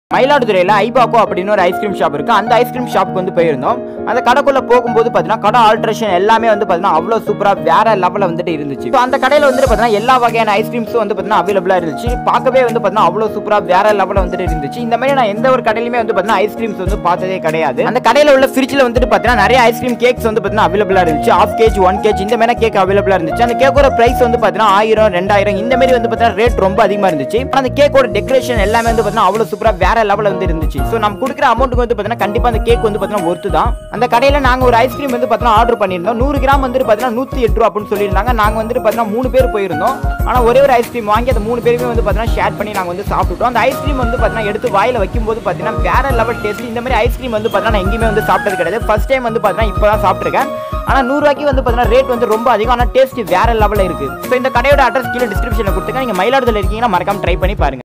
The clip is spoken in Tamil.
மயிலாடுதுறையில் ஐபாக்கோ அப்படின்னு ஒரு ஐஸ்கிரீம் ஷாப் இருக்கு அந்த ஐஸ்கிரீம் ஷாப்புக்கு வந்து போயிருந்தோம் அந்த கடைக்குள்ள போகும்போது பார்த்தீங்கன்னா கடை ஆல்ட்ரேஷன் எல்லாமே வந்து பார்த்தீங்கன்னா அவ்வளோ சூப்பராக வேற லெவலில் வந்துட்டு இருந்துச்சு So, அந்த கடையில் வந்துட்டு பார்த்தீங்கன்னா எல்லா வகையான ஐஸ்கிரீம்ஸும் வந்து பார்த்தீங்கன்னா அவைலபிளாக இருந்துச்சு பார்க்கவே வந்து பார்த்தீங்கன்னா அவ்வளோ சூப்பராக வேற லெவலில் வந்துட்டு இருந்துச்சு இந்த மாதிரி நான் எந்த ஒரு கடையிலுமே வந்து பார்த்தீங்கன்னா ஐஸ்கிரீம்ஸ் வந்து பார்த்ததே கிடையாது அந்த கடையில் உள்ள ஃப்ரிட்ஜில் வந்துட்டு பார்த்தீங்கன்னா நிறைய ஐஸ்கிரீம் கேக்ஸ் வந்து பார்த்தீங்கன்னா அவைலபிளாக இருந்துச்சு ஆஃப் கேஜ் ஒன் கேஜ் இந்த மாதிரி கேக் அவைலபிளாக இருந்துச்சு அந்த கேக்கோட பிரைஸ் வந்து பார்த்தீங்கன்னா ஆயிரம் ரெண்டாயிரம் இந்த மாதிரி வந்து பார்த்தீங்கன்னா ரேட் ரொம்ப அதிகமாக இருந்துச்சு ஆனா அந்த கேக்கோட டெக்கரேஷன் எல்லாமே வந்து பார்த்தீங்கன்னா அவ்வளோ சூப்பராக வேற லெவலில் வந்து இருந்துச்சு ஸோ நம்ம கொடுக்குற அமௌண்ட்டுக்கு வந்து பார்த்தீங்கன்னா கண்டிப்பாக அந்த கேக் வந்து பார்த்தீங்கன்னா ஒர்த்து தான் அந்த கடையில் நாங்கள் ஒரு ஐஸ்கிரீம் வந்து பார்த்தீங்கன்னா ஆர்டர் பண்ணியிருந்தோம் நூறு கிராம் வந்துட்டு பார்த்தீங்கன்னா நூற்றி எட்டு ரூபா அப்படின்னு சொல்லியிருந்தாங்க நாங்கள் வந்துட்டு பார்த்தீங்கன்னா மூணு பேர் போயிருந்தோம் ஆனால் ஒரே ஒரு ஐஸ்கிரீம் வாங்கி அந்த மூணு பேருமே வந்து பார்த்தீங்கன்னா ஷேர் பண்ணி நாங்கள் வந்து சாப்பிட்டுட்டோம் அந்த ஐஸ்கிரீம் வந்து பார்த்தீங்கன்னா எடுத்து வாயில் வைக்கும்போது பார்த்தீங்கன்னா வேற லெவல் டேஸ்ட் இந்த மாதிரி ஐஸ்கிரீம் வந்து பார்த்தீங்கன்னா நான் எங்கேயுமே வந்து சாப்பிட்டது கிடையாது ஃபர்ஸ்ட் டைம் வந்து பார்த்தீங்கன்னா இப்போ தான் சாப்பிட்ருக்கேன் ஆனால் நூறுரூவாய்க்கு வந்து பார்த்தீங்கன்னா ரேட் வந்து ரொம்ப அதிகம் ஆனால் டேஸ்ட் வேற லெவலில் இருக்குது ஸோ இந்த கடையோட அட்ரஸ் கீழே டிஸ்கிரிப்ஷனில் கொடுத்துருக்கேன் நீங்கள் மயிலாடுதுறையில் இருக்கீங்கன்னா மறக்காம ட்ரை பண்ணி பாருங்க